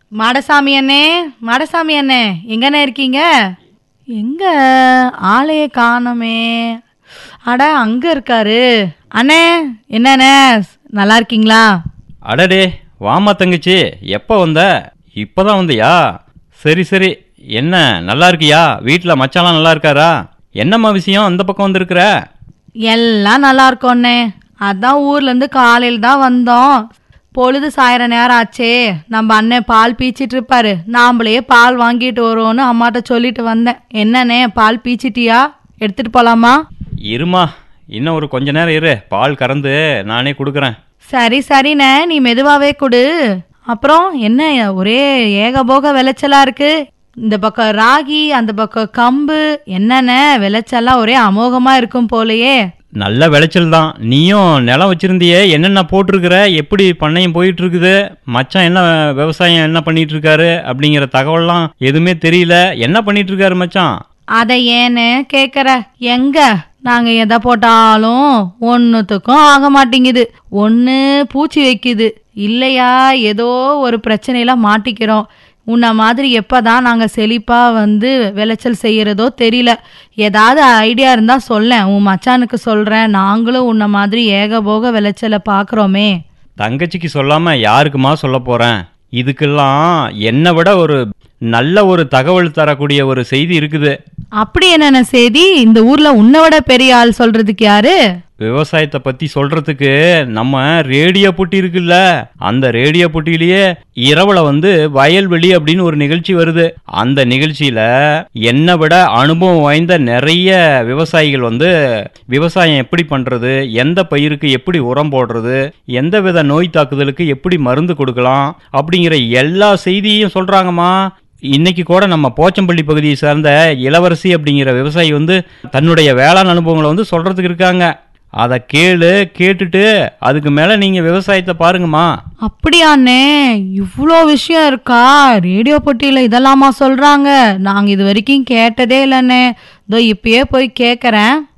மாடசாமி அண்ணே மாடசாமி அண்ணே எங்கண்ணே இருக்கீங்க எங்க ஆளையே காணோமே அட அங்க இருக்காரு அண்ணே என்னண்ணே நல்லா இருக்கீங்களா அடடே வாமா தங்கச்சி எப்போ வந்த இப்போதான் வந்தியா சரி சரி என்ன நல்லா இருக்கியா வீட்டில் மச்சாலாம் நல்லா இருக்காரா என்னம்மா விஷயம் அந்த பக்கம் வந்திருக்கிற எல்லாம் நல்லா இருக்கோண்ணே அதான் ஊர்ல இருந்து காலையில் தான் வந்தோம் பொழுது சாயிற நேரம் ஆச்சே நம்ம அண்ணன் பால் பீச்சிட்டு இருப்பாரு நாம்பளே பால் வாங்கிட்டு வருவோன்னு அம்மாட்ட சொல்லிட்டு வந்தேன் என்னண்ணே பால் பீச்சிட்டியா எடுத்துட்டு போலாமா இருமா இன்னும் ஒரு கொஞ்ச நேரம் இரு பால் கறந்து நானே கொடுக்குறேன் சரி சரிண்ணே நீ மெதுவாவே கொடு அப்புறம் என்ன ஒரே ஏகபோக விளைச்சலா இருக்கு இந்த பக்கம் ராகி அந்த பக்கம் கம்பு என்னண்ணே விளைச்சல்லாம் ஒரே அமோகமா இருக்கும் போலயே நல்ல விளைச்சல் தான் நீயும் நிலம் வச்சிருந்தியே என்னென்ன போட்டிருக்கிற எப்படி பண்ணையம் போயிட்டு இருக்குது மச்சான் என்ன விவசாயம் என்ன பண்ணிட்டு இருக்காரு அப்படிங்கிற தகவல்லாம் எதுவுமே தெரியல என்ன பண்ணிட்டு இருக்காரு மச்சான் அதை ஏன்னு கேக்குற எங்க நாங்க எதை போட்டாலும் ஒன்னுத்துக்கும் ஆக மாட்டேங்குது ஒண்ணு பூச்சி வைக்குது இல்லையா ஏதோ ஒரு பிரச்சனையில மாட்டிக்கிறோம் உன்ன மாதிரி எப்பதான் நாங்க செழிப்பா வந்து விளைச்சல் செய்யறதோ தெரியல ஏதாவது ஐடியா இருந்தா சொல்லேன் உன் மச்சானுக்கு சொல்றேன் நாங்களும் உன்ன மாதிரி ஏகபோக விளைச்சலை பாக்குறோமே தங்கச்சிக்கு சொல்லாம யாருக்குமா சொல்ல போறேன் இதுக்கெல்லாம் என்னை விட ஒரு நல்ல ஒரு தகவல் தரக்கூடிய ஒரு செய்தி இருக்குது அப்படி என்னென்ன செய்தி இந்த ஊர்ல உன்னை விட பெரிய ஆள் சொல்றதுக்கு யாரு விவசாயத்தை பத்தி சொல்றதுக்கு நம்ம ரேடியோ பொட்டி இருக்குல்ல அந்த ரேடியோ பொட்டியிலேயே இரவுல வந்து வயல்வெளி அப்படின்னு ஒரு நிகழ்ச்சி வருது அந்த நிகழ்ச்சியில என்னை விட அனுபவம் வாய்ந்த நிறைய விவசாயிகள் வந்து விவசாயம் எப்படி பண்றது எந்த பயிருக்கு எப்படி உரம் போடுறது எந்த வித நோய் தாக்குதலுக்கு எப்படி மருந்து கொடுக்கலாம் அப்படிங்கிற எல்லா செய்தியையும் சொல்றாங்கம்மா இன்னைக்கு கூட நம்ம போச்சம்பள்ளி பகுதியை சார்ந்த இளவரசி அப்படிங்கிற விவசாயி வந்து தன்னுடைய வேளாண் அனுபவங்களை வந்து சொல்றதுக்கு இருக்காங்க அதை கேளு கேட்டுட்டு அதுக்கு மேல நீங்க விவசாயத்தை பாருங்கம்மா அப்படியாண்ணே இவ்வளோ விஷயம் இருக்கா ரேடியோ போட்டியில் இதெல்லாமா சொல்றாங்க நாங்க இது வரைக்கும் கேட்டதே இல்லைண்ணே இதோ இப்பயே போய் கேட்குறேன்